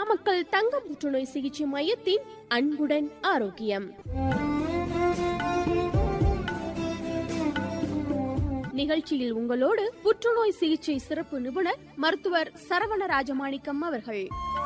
நாமக்கல் தங்க புற்றுநோய் சிகிச்சை மையத்தின் அன்புடன் ஆரோக்கியம் நிகழ்ச்சியில் உங்களோடு புற்றுநோய் சிகிச்சை சிறப்பு நிபுணர் மருத்துவர் சரவண ராஜமாணிக்கம் அவர்கள்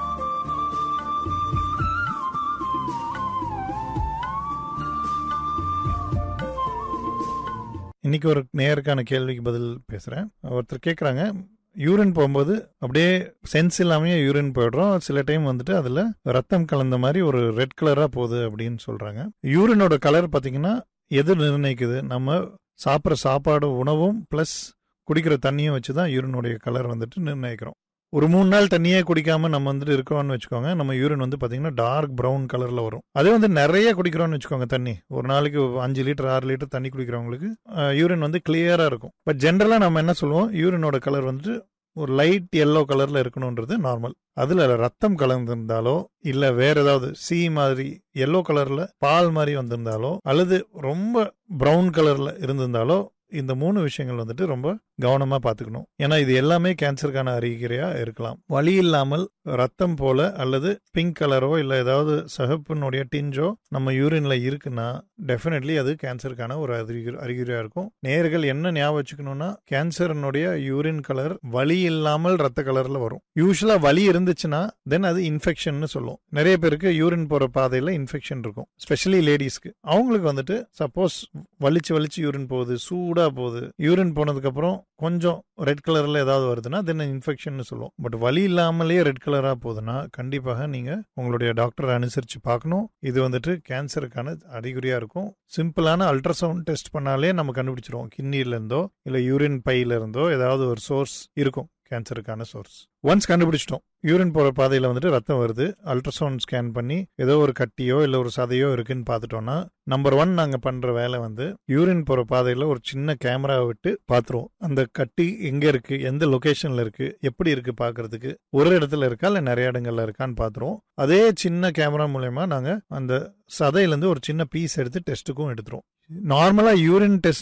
இன்னைக்கு ஒரு நேருக்கான கேள்விக்கு பதில் பேசுறேன் ஒருத்தர் கேட்குறாங்க யூரின் போகும்போது அப்படியே சென்ஸ் இல்லாமையே யூரின் போயிடுறோம் சில டைம் வந்துட்டு அதுல ரத்தம் கலந்த மாதிரி ஒரு ரெட் கலரா போகுது அப்படின்னு சொல்றாங்க யூரினோட கலர் பாத்தீங்கன்னா எது நிர்ணயிக்குது நம்ம சாப்பிட்ற சாப்பாடு உணவும் ப்ளஸ் குடிக்கிற தண்ணியும் வச்சு தான் யூரினுடைய கலர் வந்துட்டு நிர்ணயிக்கிறோம் ஒரு மூணு நாள் தண்ணியே குடிக்காம நம்ம வந்துட்டு இருக்கோம்னு வச்சுக்கோங்க நம்ம யூரின் வந்து பாத்தீங்கன்னா டார்க் பிரவுன் கலர்ல வரும் அதே வந்து நிறைய குடிக்கிறோம்னு வச்சுக்கோங்க தண்ணி ஒரு நாளைக்கு அஞ்சு லிட்டர் ஆறு லிட்டர் தண்ணி குடிக்கிறவங்களுக்கு யூரின் வந்து கிளியரா இருக்கும் பட் ஜென்ரலா நம்ம என்ன சொல்லுவோம் யூரினோட கலர் வந்துட்டு ஒரு லைட் எல்லோ கலர்ல இருக்கணும்ன்றது நார்மல் அதுல ரத்தம் கலந்திருந்தாலோ இல்ல வேற ஏதாவது சி மாதிரி எல்லோ கலர்ல பால் மாதிரி வந்திருந்தாலோ அல்லது ரொம்ப பிரவுன் கலர்ல இருந்திருந்தாலோ இந்த மூணு விஷயங்கள் வந்துட்டு ரொம்ப கவனமா பாத்துக்கணும் ஏன்னா இது எல்லாமே கேன்சருக்கான அறிகுறியா இருக்கலாம் வலி இல்லாமல் ரத்தம் போல அல்லது பிங்க் கலரோ இல்ல ஏதாவது சகப்பினுடைய டிஞ்சோ நம்ம யூரின்ல இருக்குன்னா டெஃபினெட்லி அது கேன்சருக்கான ஒரு அறிகுறி அறிகுறியா இருக்கும் நேர்கள் என்ன ஞாபகம் வச்சுக்கணும்னா கேன்சரினுடைய யூரின் கலர் வலி இல்லாமல் ரத்த கலர்ல வரும் யூஸ்வலா வலி இருந்துச்சுன்னா தென் அது இன்ஃபெக்ஷன் சொல்லும் நிறைய பேருக்கு யூரின் போற பாதையில இன்ஃபெக்ஷன் இருக்கும் ஸ்பெஷலி லேடிஸ்க்கு அவங்களுக்கு வந்துட்டு சப்போஸ் வலிச்சு வலிச்சு யூரின் போகுது சூடா போகுது யூரின் போனதுக்கு அப்புறம் கொஞ்சம் ரெட் கலர்ல ஏதாவது வருதுன்னா தென் இன்ஃபெக்ஷன் சொல்லுவோம் பட் வலி இல்லாமலேயே ரெட் கலரா போகுதுன்னா கண்டிப்பாக நீங்க உங்களுடைய டாக்டரை அனுசரிச்சு பார்க்கணும் இது வந்துட்டு கேன்சருக்கான அறிகுறியா இருக்கும் சிம்பிளான அல்ட்ராசவுண்ட் டெஸ்ட் பண்ணாலே நம்ம கண்டுபிடிச்சிருவோம் கிட்னில இருந்தோ இல்ல யூரின் பையில இருந்தோ ஏதாவது ஒரு சோர்ஸ் இருக்கும் கேன்சருக்கான சோர்ஸ் ஒன்ஸ் கண்டுபிடிச்சிட்டோம் யூரின் போற பாதையில வந்துட்டு ரத்தம் வருது அல்ட்ராசவுண்ட் ஸ்கேன் பண்ணி ஏதோ ஒரு கட்டியோ இல்ல ஒரு சதையோ இருக்குன்னு பார்த்துட்டோம்னா நம்பர் ஒன் நாங்க பண்ற வேலை வந்து யூரின் போற பாதையில ஒரு சின்ன கேமராவை விட்டு பாத்துருவோம் அந்த கட்டி எங்க இருக்கு எந்த லொகேஷன்ல இருக்கு எப்படி இருக்கு பாக்குறதுக்கு ஒரு இடத்துல இருக்கா இல்ல நிறைய இடங்கள்ல இருக்கான்னு பாத்துருவோம் அதே சின்ன கேமரா மூலயமா நாங்க அந்த சதையில இருந்து ஒரு சின்ன பீஸ் எடுத்து டெஸ்ட்டுக்கும் எடுத்துருவோம் நார்மலா யூரின் டெஸ்ட்